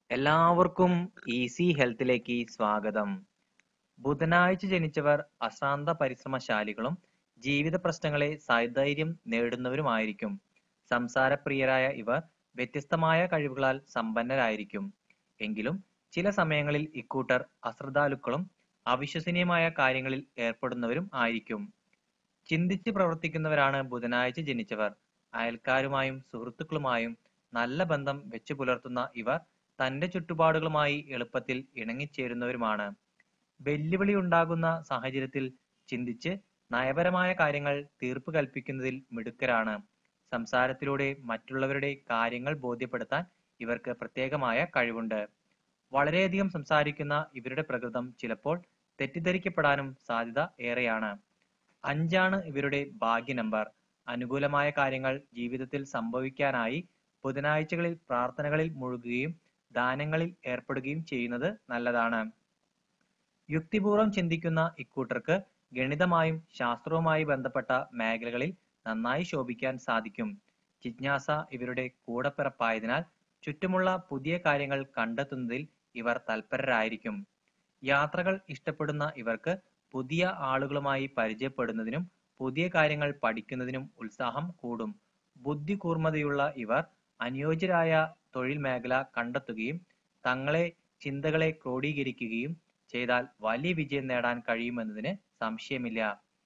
എല്ലാവർക്കും ഈസി ഹെൽത്തിലേക്ക് സ്വാഗതം ബുധനാഴ്ച ജനിച്ചവർ അശ്രാന്ത പരിശ്രമശാലികളും ജീവിത പ്രശ്നങ്ങളെ സധൈര്യം നേടുന്നവരുമായിരിക്കും സംസാരപ്രിയരായ ഇവർ വ്യത്യസ്തമായ കഴിവുകളാൽ സമ്പന്നരായിരിക്കും എങ്കിലും ചില സമയങ്ങളിൽ ഇക്കൂട്ടർ അശ്രദ്ധാലുക്കളും അവിശ്വസനീയമായ കാര്യങ്ങളിൽ ഏർപ്പെടുന്നവരും ആയിരിക്കും ചിന്തിച്ച് പ്രവർത്തിക്കുന്നവരാണ് ബുധനാഴ്ച ജനിച്ചവർ അയൽക്കാരുമായും സുഹൃത്തുക്കളുമായും നല്ല ബന്ധം വെച്ചു പുലർത്തുന്ന ഇവർ തന്റെ ചുറ്റുപാടുകളുമായി എളുപ്പത്തിൽ ഇണങ്ങിച്ചേരുന്നവരുമാണ് വെല്ലുവിളി ഉണ്ടാകുന്ന സാഹചര്യത്തിൽ ചിന്തിച്ച് നയപരമായ കാര്യങ്ങൾ തീർപ്പ് കൽപ്പിക്കുന്നതിൽ മിടുക്കരാണ് സംസാരത്തിലൂടെ മറ്റുള്ളവരുടെ കാര്യങ്ങൾ ബോധ്യപ്പെടുത്താൻ ഇവർക്ക് പ്രത്യേകമായ കഴിവുണ്ട് വളരെയധികം സംസാരിക്കുന്ന ഇവരുടെ പ്രകൃതം ചിലപ്പോൾ തെറ്റിദ്ധരിക്കപ്പെടാനും സാധ്യത ഏറെയാണ് അഞ്ചാണ് ഇവരുടെ ഭാഗ്യ നമ്പർ അനുകൂലമായ കാര്യങ്ങൾ ജീവിതത്തിൽ സംഭവിക്കാനായി ബുധനാഴ്ചകളിൽ പ്രാർത്ഥനകളിൽ മുഴുകുകയും ദാനങ്ങളിൽ ഏർപ്പെടുകയും ചെയ്യുന്നത് നല്ലതാണ് യുക്തിപൂർവം ചിന്തിക്കുന്ന ഇക്കൂട്ടർക്ക് ഗണിതമായും ശാസ്ത്രവുമായി ബന്ധപ്പെട്ട മേഖലകളിൽ നന്നായി ശോഭിക്കാൻ സാധിക്കും ജിജ്ഞാസ ഇവരുടെ കൂടപ്പിറപ്പായതിനാൽ ചുറ്റുമുള്ള പുതിയ കാര്യങ്ങൾ കണ്ടെത്തുന്നതിൽ ഇവർ തൽപരരായിരിക്കും യാത്രകൾ ഇഷ്ടപ്പെടുന്ന ഇവർക്ക് പുതിയ ആളുകളുമായി പരിചയപ്പെടുന്നതിനും പുതിയ കാര്യങ്ങൾ പഠിക്കുന്നതിനും ഉത്സാഹം കൂടും ബുദ്ധി കൂർമ്മതയുള്ള ഇവർ അനുയോജ്യരായ തൊഴിൽ മേഖല കണ്ടെത്തുകയും തങ്ങളെ ചിന്തകളെ ക്രോഡീകരിക്കുകയും ചെയ്താൽ വലിയ വിജയം നേടാൻ കഴിയുമെന്നതിന് സംശയമില്ല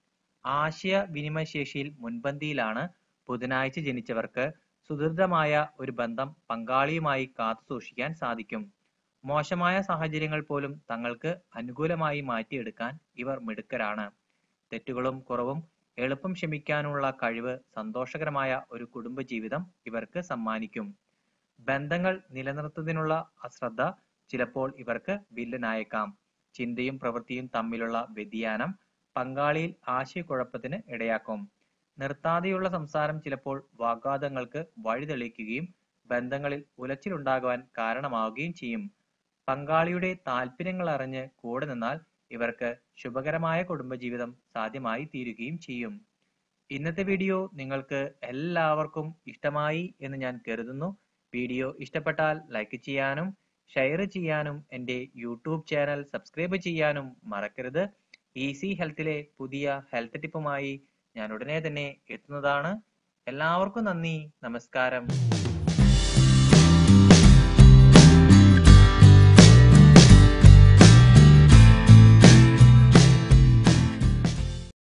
ആശയ വിനിമയ ശേഷിയിൽ മുൻപന്തിയിലാണ് ബുധനാഴ്ച ജനിച്ചവർക്ക് സുദൃഢമായ ഒരു ബന്ധം പങ്കാളിയുമായി കാത്തു സൂക്ഷിക്കാൻ സാധിക്കും മോശമായ സാഹചര്യങ്ങൾ പോലും തങ്ങൾക്ക് അനുകൂലമായി മാറ്റിയെടുക്കാൻ ഇവർ മിടുക്കരാണ് തെറ്റുകളും കുറവും എളുപ്പം ക്ഷമിക്കാനുള്ള കഴിവ് സന്തോഷകരമായ ഒരു കുടുംബജീവിതം ഇവർക്ക് സമ്മാനിക്കും ബന്ധങ്ങൾ നിലനിർത്തുന്നതിനുള്ള അശ്രദ്ധ ചിലപ്പോൾ ഇവർക്ക് വില്ലനായേക്കാം ചിന്തയും പ്രവൃത്തിയും തമ്മിലുള്ള വ്യതിയാനം പങ്കാളിയിൽ ആശയക്കുഴപ്പത്തിന് ഇടയാക്കും നിർത്താതെയുള്ള സംസാരം ചിലപ്പോൾ വാഗ്വാദങ്ങൾക്ക് വഴിതെളിക്കുകയും ബന്ധങ്ങളിൽ ഉലച്ചിലുണ്ടാകുവാൻ കാരണമാവുകയും ചെയ്യും പങ്കാളിയുടെ താല്പര്യങ്ങൾ അറിഞ്ഞ് കൂടെ നിന്നാൽ ഇവർക്ക് ശുഭകരമായ കുടുംബജീവിതം സാധ്യമായി തീരുകയും ചെയ്യും ഇന്നത്തെ വീഡിയോ നിങ്ങൾക്ക് എല്ലാവർക്കും ഇഷ്ടമായി എന്ന് ഞാൻ കരുതുന്നു വീഡിയോ ഇഷ്ടപ്പെട്ടാൽ ലൈക്ക് ചെയ്യാനും ഷെയർ ചെയ്യാനും എൻ്റെ യൂട്യൂബ് ചാനൽ സബ്സ്ക്രൈബ് ചെയ്യാനും മറക്കരുത് ഈസി ഹെൽത്തിലെ പുതിയ ഹെൽത്ത് ടിപ്പുമായി ഞാൻ ഉടനെ തന്നെ എത്തുന്നതാണ് എല്ലാവർക്കും നന്ദി നമസ്കാരം